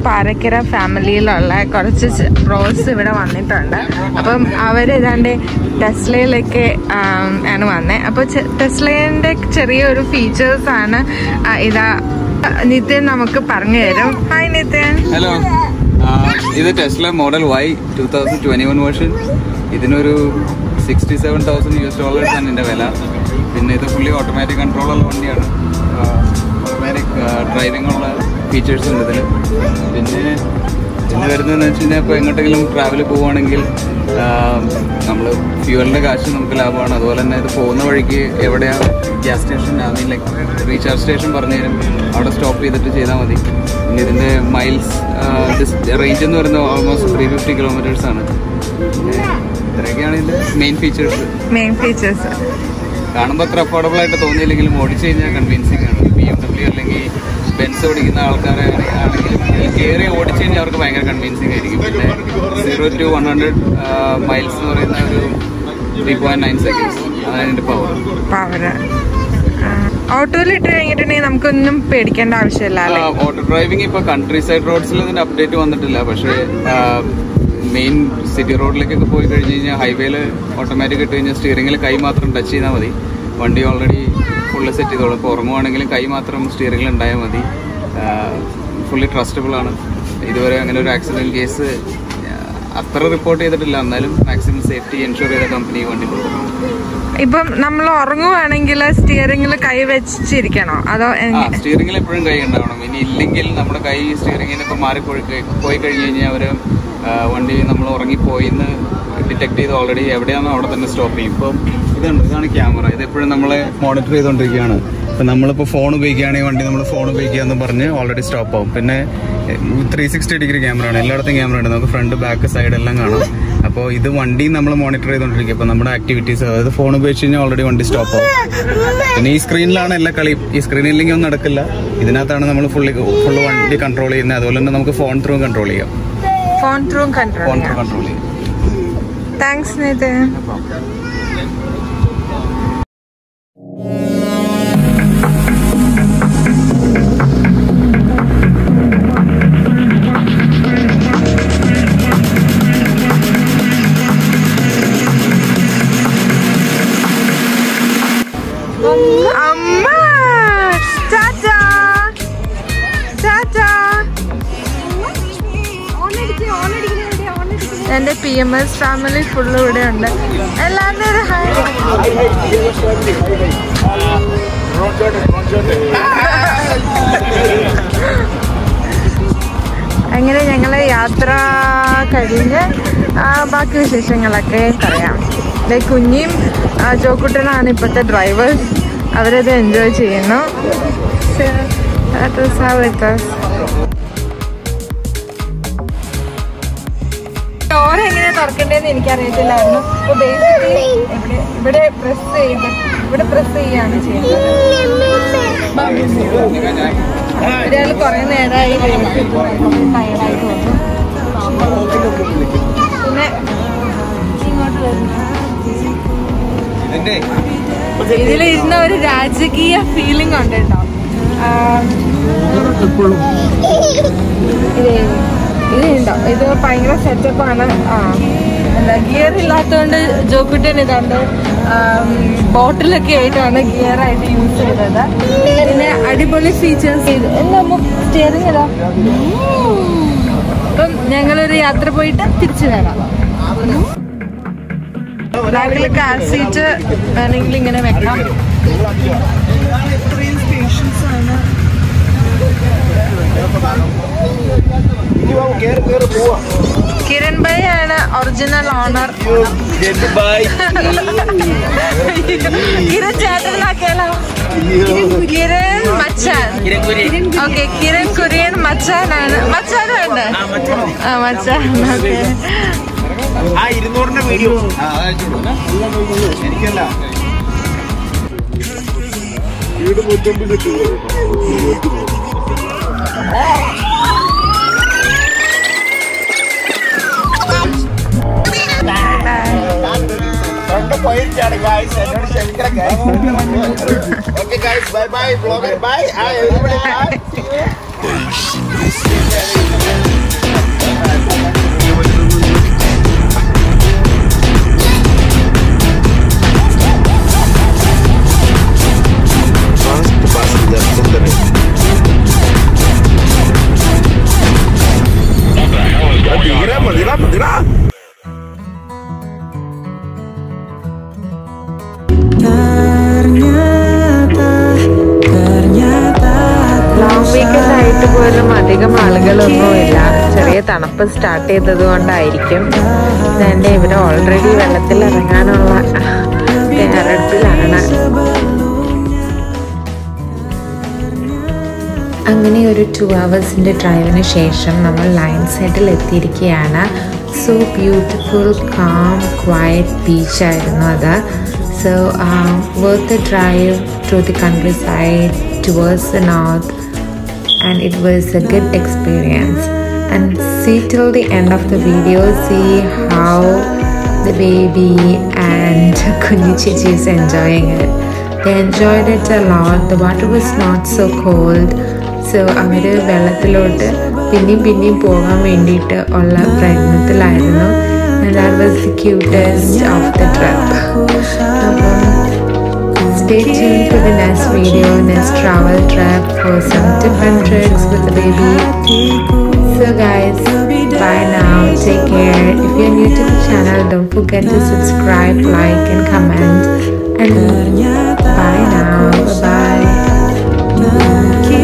പാരക്കര ഫാമിലിയിലുള്ള കുറച്ച് ബ്രോസ് ഇവിടെ വന്നിട്ടുണ്ട് അപ്പം അവർ ഏതാണ്ട് ടെസ്ലയിലൊക്കെ ആം, ആണ് വന്നത് അപ്പോൾ ടെസ്ലയുടെ ചെറിയൊരു ഫീച്ചേഴ്സ് ആണ് ആ, ഇതാ നിത്യൻ നമുക്ക് പറഞ്ഞു തരും ഹായ് നിത്യൻ ഹലോ ഇത് Tesla model Y two thousand twenty one version ഇതിനൊരു sixty seven thousand U S dollars ആണ് ഇതിൻ്റെ വില പിന്നെ ഇത് ഫുള്ളി ഓട്ടോമാറ്റിക് കൺട്രോളുള്ള വണ്ടിയാണ് ഓട്ടോമാറ്റിക് ഡ്രൈവിംഗ് ഉള്ള ഫീച്ചേഴ്സ് ഉണ്ട് ഇതിൽ പിന്നെ പിന്നെ വരുന്നതെന്ന് വെച്ച് കഴിഞ്ഞാൽ ഇപ്പോൾ എങ്ങോട്ടെങ്കിലും ട്രാവൽ പോവുകയാണെങ്കിൽ നമ്മൾ ഫ്യൂവലിൻ്റെ കാശ് നമുക്ക് ലാഭമാണ് അതുപോലെ തന്നെ ഇത് പോകുന്ന വഴിക്ക് എവിടെയാണ് gas station I mean like recharge station പറഞ്ഞു തരും അവിടെ സ്റ്റോപ്പ് ചെയ്തിട്ട് ചെയ്താൽ മതി പിന്നെ ഇതിൻ്റെ മൈൽസ് റേഞ്ച് എന്ന് പറയുന്നത് ഓൾമോസ്റ്റ് ത്രീ ഫിഫ്റ്റി കിലോമീറ്റേഴ്സ് ആണ് പിന്നെ ഇത്രയൊക്കെയാണ് ഇതിൻ്റെ മെയിൻ ഫീച്ചേഴ്സ് മെയിൻ ഫീച്ചേഴ്സ് കാണുമ്പോൾ അത്ര അഫോർഡബിൾ ആയിട്ട് തോന്നിയില്ലെങ്കിലും ഓടിച്ചു കഴിഞ്ഞാൽ കൺവിൻസിങ് ആണ് ബി എം ഡബ്ല്യു അല്ലെങ്കിൽ ബെൻസ് ഓടിക്കുന്ന ആൾക്കാരെ ആണെങ്കിലും കയറി ഓടിച്ചു കഴിഞ്ഞാൽ അവർക്ക് ഭയങ്കര കൺവിൻസിങ് ആയിരിക്കും പിന്നെ zero to one hundred miles എന്ന് പറയുന്ന ഒരു ത്രീ പോയിന്റ് നയൻ സെക്കൻഡ്സ് അതാണ് ഇതിൻ്റെ പവർ പവറ് ഓട്ടോയിൽ ഇട്ട് കഴിഞ്ഞിട്ടുണ്ടെങ്കിൽ നമുക്കൊന്നും പേടിക്കേണ്ട ആവശ്യമില്ല അല്ലേ ഓട്ടോ ഡ്രൈവിംഗ് ഇപ്പോൾ കൺട്രി സൈഡ് റോഡ്സിൽ ഇതിൻ്റെ അപ്ഡേറ്റ് വന്നിട്ടില്ല പക്ഷേ മെയിൻ സിറ്റി റോഡിലേക്കൊക്കെ പോയി കഴിഞ്ഞ് കഴിഞ്ഞാൽ ഹൈവേയിൽ ഓട്ടോമാറ്റിക് ഇട്ട് കഴിഞ്ഞാൽ സ്റ്റിയറിംഗിൽ കൈ മാത്രം ടച്ച് ചെയ്താൽ മതി വണ്ടി ഓൾറെഡി ഫുള്ള് സെറ്റ് ചെയ്തോളും ഇപ്പോൾ ഉറങ്ങുവാണെങ്കിലും കൈ മാത്രം സ്റ്റിയറിംഗിൽ ഉണ്ടായാൽ മതി ഫുള്ളി ട്രസ്റ്റബിൾ ആണ് ഇതുവരെ അങ്ങനെ ഒരു ആക്സിഡൻറ്റ് കേസ് അത്ര റിപ്പോർട്ട് ചെയ്തിട്ടില്ല എന്നാലും മാക്സിമം സേഫ്റ്റി എൻഷുർ ചെയ്ത കമ്പനി വണ്ടി കൊടുക്കും ഇപ്പം നമ്മൾ ഉറങ്ങുവാണെങ്കിൽ സ്റ്റിയറിംഗിൽ കൈ വെച്ചിരിക്കണോ അതോ ആ എങ്ങ- സ്റ്റിയറിംഗിൽ എപ്പോഴും കൈ ഉണ്ടാവണം ഇനി ഇല്ലെങ്കിൽ നമ്മുടെ കൈ സ്റ്റിയറിംഗിൽ ഇപ്പോൾ മാറിപ്പോയി കഴി- പോയി കഴിഞ്ഞ് കഴിഞ്ഞാൽ അവർ വണ്ടി നമ്മൾ ഉറങ്ങിപ്പോയി എന്ന് ഡിറ്റക്ട് ചെയ്ത് ഓൾറെഡി എവിടെയാണോ അവിടെ തന്നെ സ്റ്റോപ്പ് ചെയ്യും ഇപ്പം ഇതുണ്ട് ഇതാണ് ക്യാമറ ഇത് എപ്പോഴും നമ്മളെ മോണിറ്റർ ചെയ്തുകൊണ്ടിരിക്കുകയാണ് ഇപ്പം നമ്മളിപ്പോൾ ഫോൺ ഉപയോഗിക്കുകയാണെങ്കിൽ വണ്ടി നമ്മൾ ഫോൺ ഉപയോഗിക്കുക എന്ന് പറഞ്ഞ് ഓൾറെഡി സ്റ്റോപ്പ് ആവും പിന്നെ ത്രീ സിക്സ്റ്റി ഡിഗ്രി ക്യാമറ ആണ് എല്ലായിടത്തും ക്യാമറ ഉണ്ട് നമുക്ക് ഫ്രണ്ട് ബാക്ക് സൈഡ് എല്ലാം കാണാം അപ്പോൾ ഇത് വണ്ടി നമ്മൾ മോണിറ്റർ ചെയ്തുകൊണ്ടിരിക്കുക അപ്പോൾ നമ്മുടെ ആക്ടിവിറ്റീസ് അതായത് ഫോൺ ഉപയോഗിച്ച് കഴിഞ്ഞാൽ ഓൾറെഡി വണ്ടി സ്റ്റോപ്പ് ആവും പിന്നെ ഈ സ്ക്രീനിലാണ് എല്ലാ കളിയും ഈ സ്ക്രീനില്ലെങ്കിൽ ഒന്നും നടക്കില്ല ഇതിനകത്താണ് നമ്മൾ ഫുള്ളി ഫുള്ള് വണ്ടി കൺട്രോൾ ചെയ്യുന്നത് അതുപോലെ തന്നെ നമുക്ക് ഫോൺ ത്രൂ കൺട്രോൾ ചെയ്യാം phone through control phone through control ചെയ്യാം താങ്ക്സ് നിതിൻ അമ്മ ടാറ്റാ ടാറ്റാ എന്റെ P M S family full ഇവിടെ ഉണ്ട് എല്ലാവരും ഒരു ഹായ് അങ്ങനെ ഞങ്ങൾ യാത്ര കഴിഞ്ഞ് ആ, ബാക്കി വിശേഷങ്ങളൊക്കെ പറയാം ദേ കുഞ്ഞിയും ആ, ജോക്കുട്ടനാണ് ഇപ്പോഴത്തെ ഡ്രൈവേഴ്സ് അവരത് എൻജോയ് ചെയ്യുന്നു So, that was how it was. Door എങ്ങനെ തുറക്കണ്ടേന്ന് എനിക്കറിയത്തില്ലായിരുന്നു അപ്പൊ ബേസിക്കലി ഇവിടെ ഇവിടെ പ്രസ് ചെയ്ത് ഇവിടെ പ്രസ് ചെയ്യാണ് ചെയ്യുന്നത് ഒരാൾ കുറെ നേരമായി ടയർഡായിട്ട് വന്നു പിന്നെ ഇങ്ങോട്ട് വരുന്നു ഇതിലിരുന്ന ഒരു രാജകീയ ഫീലിംഗ് ഉണ്ട് കേട്ടോ ആം, ഇതേ ഇത് ഉണ്ടോ ഇത് ഭയങ്കര സെറ്റപ്പാണ് ആ എന്താ ഗിയർ ഇല്ലാത്തതുകൊണ്ട് ജോക്കുട്ടൻ ഇതാണ്ട് ബോട്ടിലൊക്കെ ആയിട്ടാണ് ഗിയർ ആയിട്ട് യൂസ് ചെയ്തത് പിന്നെ അടിപൊളി ഫീച്ചേഴ്സ് ഇത് എന്താ സ്റ്റിയറിംഗ് ഇതാ അപ്പം ഞങ്ങളൊരു യാത്ര പോയിട്ട് തിരിച്ചു വരാം ബാക്കിൽ കാർ സീറ്റ് വേണമെങ്കിൽ ഇങ്ങനെ വെക്കാം ഇത്രയും സ്പേഷ്യസ് ആണ് കിരൺ ഭായ് ആണ് ഒറിജിനൽ ഓണർ കിരൺ ചേട്ടനാക്കിയാലോ കിരൺ മച്ചാൻ ഓക്കെ കിരൺ കുര്യൻ മച്ചാനാണ് മച്ചാൻ വേണ്ട ആ മച്ചാൻ ഓക്കെ ആ ഇരുന്നൂറിന്റെ വീഡിയോ എനിക്കല്ല വീട് നൂറ്റമ്പത് ഫ്രണ്ട് പോയിരിക്കാണ് ഗായ്സ് എന്നോട് ക്ഷമിക്കണം guys okay guys bye bye blogger bye ah everybody bye long weekend ആയിട്ട് പോലും അധികം ആളുകളൊന്നുമില്ല ചെറിയ തണുപ്പ് സ്റ്റാർട്ട് ചെയ്തത് കൊണ്ടായിരിക്കും ഇതെന്റെ ഇവിടെ ഓൾറെഡി വെള്ളത്തിൽ ഇറങ്ങാനുള്ള തയ്യാറെടുപ്പിലാണ് അങ്ങനെ ഒരു ടു അവേഴ്സിൻ്റെ ഡ്രൈവിന് ശേഷം നമ്മൾ ലൈൻ സൈഡിൽ എത്തിയിരിക്കുകയാണ് സോ ബ്യൂട്ടിഫുൾ കാം ക്വയറ്റ് ബീച്ചായിരുന്നു അത് so worth the drive to the countryside towards the north and it was a good experience. And see till the end of the video, see how the baby and Kunichichi is enjoying it. They enjoyed it a lot. The water was not so cold. So അവർ വെള്ളത്തിലോട്ട് പിന്നെയും പിന്നെയും പോകാൻ വേണ്ടിയിട്ട് ഉള്ള പ്രയത്നത്തിലായിരുന്നു that was the cutest of the trip അപ്പം Stay tuned for the next video, next travel trip for some different tricks with the baby. So guys, bye now. Take care. If you're new to the channel, don't forget to subscribe, like and comment. And bye now. Bye bye.